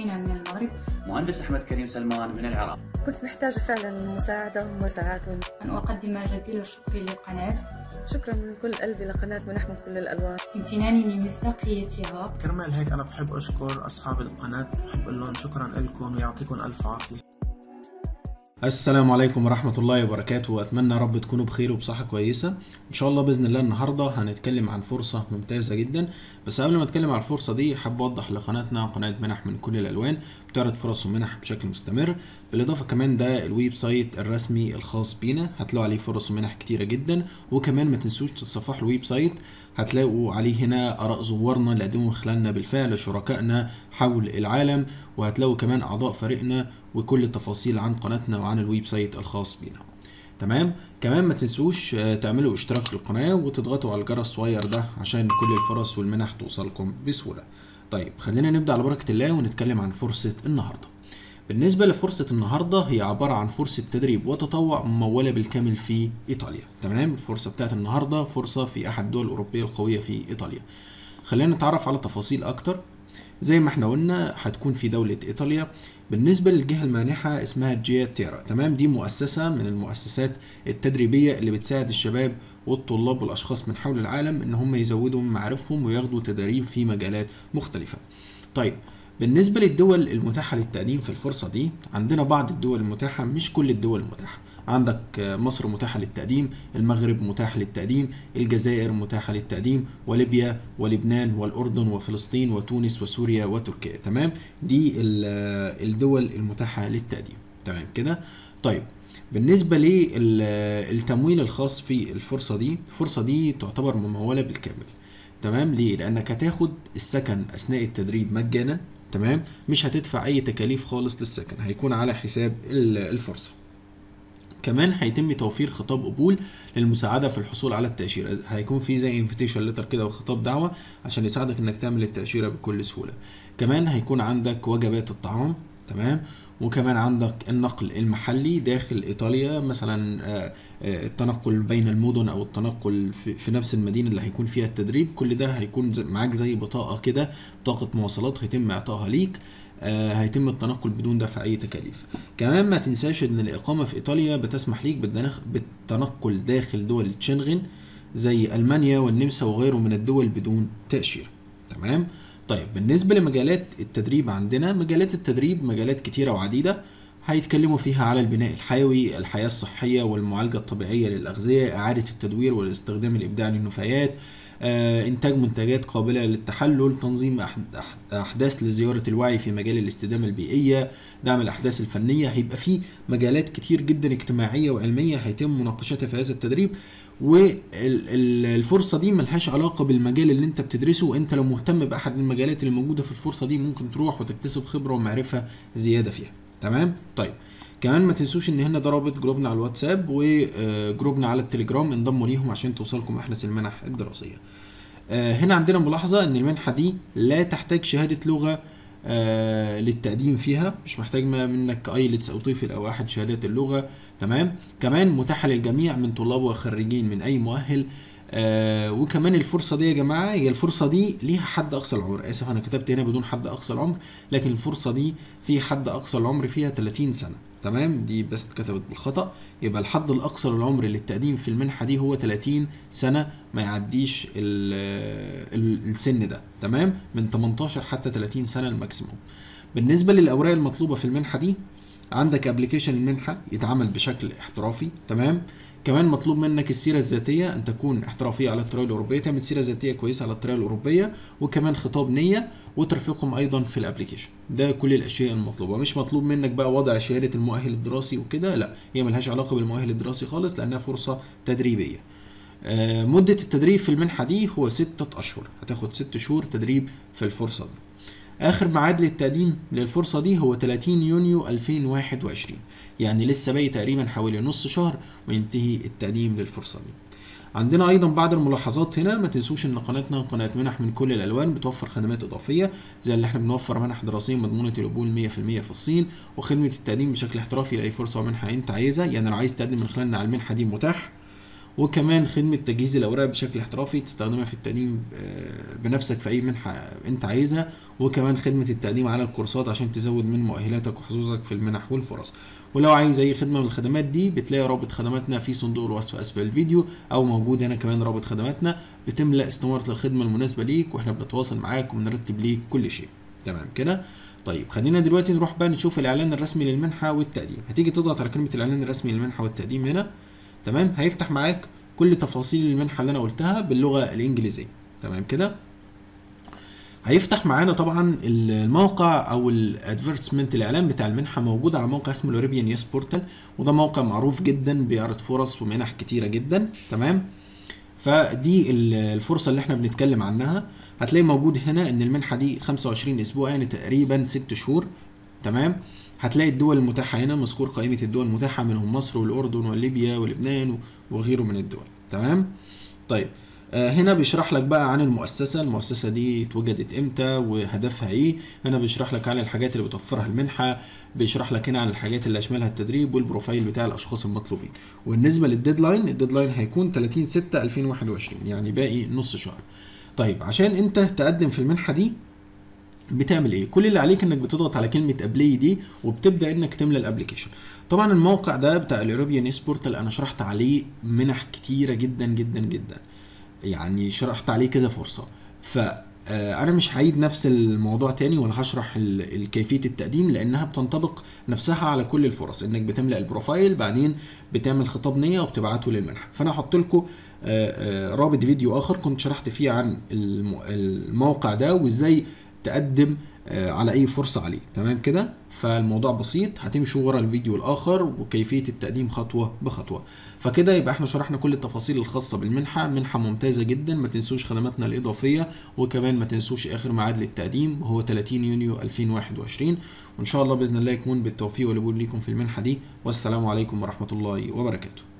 فينا من المغرب مهندس أحمد كريم سلمان من العراق كنت محتاجة فعلا مساعدة ومساعات أن أقدم جزيل الشكر للقناة شكرا من كل قلبي لقناة منح من كل الألوان امتناني لمصداقيتها كرمال هيك أنا بحب أشكر أصحاب القناة بحب أقول لهم شكرا لكم ويعطيكم ألف عافية السلام عليكم ورحمة الله وبركاته وأتمنى رب تكونوا بخير وبصحة كويسة إن شاء الله بإذن الله النهاردة هنتكلم عن فرصة ممتازة جدا بس قبل ما أتكلم عن الفرصة دي حابب أوضح لقناتنا قناة منح من كل الألوان بتعرض فرص ومنح بشكل مستمر بالإضافة كمان ده الويب سايت الرسمي الخاص بينا هتلاقوا عليه فرص ومنح كتيرة جدا وكمان ما تنسوش تتصفحوا الويب سايت هتلاقوا عليه هنا آراء زوارنا اللي قدموا خلالنا بالفعل شركائنا حول العالم وهتلاقوا كمان أعضاء فريقنا وكل التفاصيل عن قناتنا وعن الويب سايت الخاص بينا تمام كمان ما تنسوش آه، تعملوا اشتراك في القناة وتضغطوا على الجرس الصغير ده عشان كل الفرص والمنح توصلكم بسهولة طيب خلينا نبدأ على بركة الله ونتكلم عن فرصة النهاردة بالنسبة لفرصة النهاردة هي عبارة عن فرصة تدريب وتطوع ممولة بالكامل في إيطاليا تمام الفرصة بتاعت النهاردة فرصة في أحد الدول الأوروبية القوية في إيطاليا خلينا نتعرف على تفاصيل أكتر زي ما احنا قلنا هتكون في دولة إيطاليا بالنسبة للجهة المانحة اسمها جيا تيرا تمام دي مؤسسة من المؤسسات التدريبية اللي بتساعد الشباب والطلاب والأشخاص من حول العالم إن هم يزودوا من معارفهم وياخدوا تدريب في مجالات مختلفة طيب بالنسبة للدول المتاحة للتقديم في الفرصة دي عندنا بعض الدول المتاحة مش كل الدول المتاحة عندك آه، مصر متاحة للتقديم المغرب متاح للتقديم الجزائر متاحة للتقديم وليبيا ولبنان والأردن وفلسطين وتونس وسوريا وتركيا تمام دي ال- آه، الدول المتاحة للتقديم تمام كده طيب بالنسبة للتمويل الخاص في الفرصة دي الفرصة دي تعتبر ممولة بالكامل تمام ليه لانك هتاخد السكن اثناء التدريب مجانا تمام مش هتدفع اي تكاليف خالص للسكن هيكون على حساب ال- الفرصه كمان هيتم توفير خطاب قبول للمساعده في الحصول على التاشيره هيكون في زي انفيتيشن لتر كده وخطاب دعوه عشان يساعدك انك تعمل التاشيره بكل سهوله كمان هيكون عندك وجبات الطعام تمام وكمان عندك النقل المحلي داخل ايطاليا مثلا آه، آه، التنقل بين المدن او التنقل في, في نفس المدينه اللي هيكون فيها التدريب كل ده هيكون زي- معاك زي بطاقه كده بطاقه مواصلات هيتم اعطائها ليك آه، هيتم التنقل بدون دفع اي تكاليف كمان ما تنساش ان الاقامه في ايطاليا بتسمح ليك بالدنخ- بالتنقل داخل دول الشنغن زي المانيا والنمسا وغيره من الدول بدون تاشيره تمام طيب بالنسبه لمجالات التدريب عندنا مجالات التدريب مجالات كتيره وعديده هيتكلموا فيها على البناء الحيوي الحياة الصحية والمعالجة الطبيعية للأغذية إعادة التدوير والاستخدام الإبداعي للنفايات آه، إنتاج منتجات قابلة للتحلل تنظيم أح- أح- أحداث لزيارة الوعي في مجال الاستدامة البيئية دعم الأحداث الفنية هيبقى في مجالات كتير جدا اجتماعية وعلمية هيتم مناقشتها في هذا التدريب والفرصة دي ملهاش علاقة بالمجال اللي انت بتدرسه وانت لو مهتم بأحد المجالات اللي موجودة في الفرصة دي ممكن تروح وتكتسب خبرة ومعرفة زيادة فيها تمام طيب كمان ما تنسوش ان هنا ده رابط جروبنا على الواتساب وجروبنا على التليجرام انضموا ليهم عشان توصلكم احدث المنح الدراسيه آه، هنا عندنا ملاحظه ان المنحه دي لا تحتاج شهاده لغه آه، للتقديم فيها مش محتاج ما منك ايلتس او تويفل او احد شهادات اللغه تمام كمان متاحه للجميع من طلاب وخريجين من اي مؤهل آه وكمان الفرصه دي يا جماعه هي الفرصه دي ليها حد اقصى العمر اسف انا كتبت هنا بدون حد اقصى العمر لكن الفرصه دي في حد اقصى العمر فيها 30 سنه تمام دي بس اتكتبت بالخطا يبقى الحد الاقصى للعمر للتقديم في المنحه دي هو 30 سنه ما يعديش ال- ال- السن ده تمام من 18 حتى 30 سنه الماكسيموم بالنسبه للاوراق المطلوبه في المنحه دي عندك ابلكيشن المنحه يتعمل بشكل احترافي تمام كمان مطلوب منك السيره الذاتيه ان تكون احترافيه على الطريقه الاوروبيه تعمل سيره ذاتيه كويسه على الطريقه الاوروبيه وكمان خطاب نيه وترفيقهم ايضا في الابلكيشن ده كل الاشياء المطلوبه مش مطلوب منك بقى وضع شهاده المؤهل الدراسي وكده لا هي ملهاش علاقه بالمؤهل الدراسي خالص لانها فرصه تدريبيه آه، مدة التدريب في المنحة دي هو ستة أشهر هتاخد ست شهور تدريب في الفرصة دي آخر ميعاد للتقديم للفرصة دي هو 30 يونيو 2021 يعني لسه باقي تقريبا حوالي نص شهر وينتهي التقديم للفرصة دي عندنا ايضا بعض الملاحظات هنا ما تنسوش ان قناتنا قناه منح من كل الالوان بتوفر خدمات اضافيه زي اللي احنا بنوفر منح دراسيه مضمونه القبول 100% في الصين وخدمه التقديم بشكل احترافي لاي فرصه ومنحه انت عايزها يعني لو عايز تقدم من خلالنا على المنحه دي متاح وكمان خدمه تجهيز الاوراق بشكل احترافي تستخدمها في التقديم آه، بنفسك في اي منحه انت عايزها وكمان خدمه التقديم على الكورسات عشان تزود من مؤهلاتك وحظوظك في المنح والفرص ولو عايز اي خدمه من الخدمات دي بتلاقي رابط خدماتنا في صندوق الوصف اسفل الفيديو او موجود هنا كمان رابط خدماتنا بتملا استماره الخدمه المناسبه ليك واحنا بنتواصل معاك وبنرتب ليك كل شيء تمام كده طيب خلينا دلوقتي نروح بقى نشوف الاعلان الرسمي للمنحه والتقديم هتيجي تضغط على كلمه الاعلان الرسمي للمنحه والتقديم هنا تمام هيفتح معاك كل تفاصيل المنحه اللي انا قلتها باللغه الانجليزيه تمام كده هيفتح معانا طبعا الموقع او الادفيرتسمنت الاعلان بتاع المنحه موجود على موقع اسمه الاوريبيان يس بورتال وده موقع معروف جدا بيعرض فرص ومنح كتيره جدا تمام فدي ال- الفرصه اللي احنا بنتكلم عنها هتلاقي موجود هنا ان المنحه دي 25 اسبوع يعني تقريبا 6 شهور تمام هتلاقي الدول المتاحه هنا مذكور قائمه الدول المتاحه منهم مصر والاردن وليبيا ولبنان وغيره من الدول تمام طيب آه، هنا بيشرح لك بقى عن المؤسسة المؤسسة دي اتوجدت امتى وهدفها ايه هنا بيشرح لك عن الحاجات اللي بتوفرها المنحة بيشرح لك هنا عن الحاجات اللي اشملها التدريب والبروفايل بتاع الاشخاص المطلوبين وبالنسبة للديدلاين الديدلاين هيكون 30 6 2021 يعني باقي نص شهر طيب عشان انت تقدم في المنحة دي بتعمل ايه كل اللي عليك انك بتضغط على كلمه ابلاي دي وبتبدا انك تملى الابلكيشن طبعا الموقع ده بتاع الاوروبيان بورتال انا شرحت عليه منح كتيره جدا جدا جدا يعني شرحت عليه كذا فرصه ف آه، انا مش هعيد نفس الموضوع تاني ولا هشرح ال- ال- كيفيه التقديم لانها بتنطبق نفسها على كل الفرص انك بتملا البروفايل بعدين بتعمل خطاب نيه وبتبعته للمنحه فانا هحط لكم رابط فيديو اخر كنت شرحت فيه عن الم- الموقع ده وازاي تقدم آه، على اي فرصه عليه تمام كده فالموضوع بسيط هتمشوا ورا الفيديو الاخر وكيفيه التقديم خطوه بخطوه فكده يبقى احنا شرحنا كل التفاصيل الخاصه بالمنحه منحه ممتازه جدا ما تنسوش خدماتنا الاضافيه وكمان ما تنسوش اخر ميعاد للتقديم وهو 30 يونيو 2021 وان شاء الله باذن الله يكون بالتوفيق والقبول ليكم في المنحه دي والسلام عليكم ورحمه الله وبركاته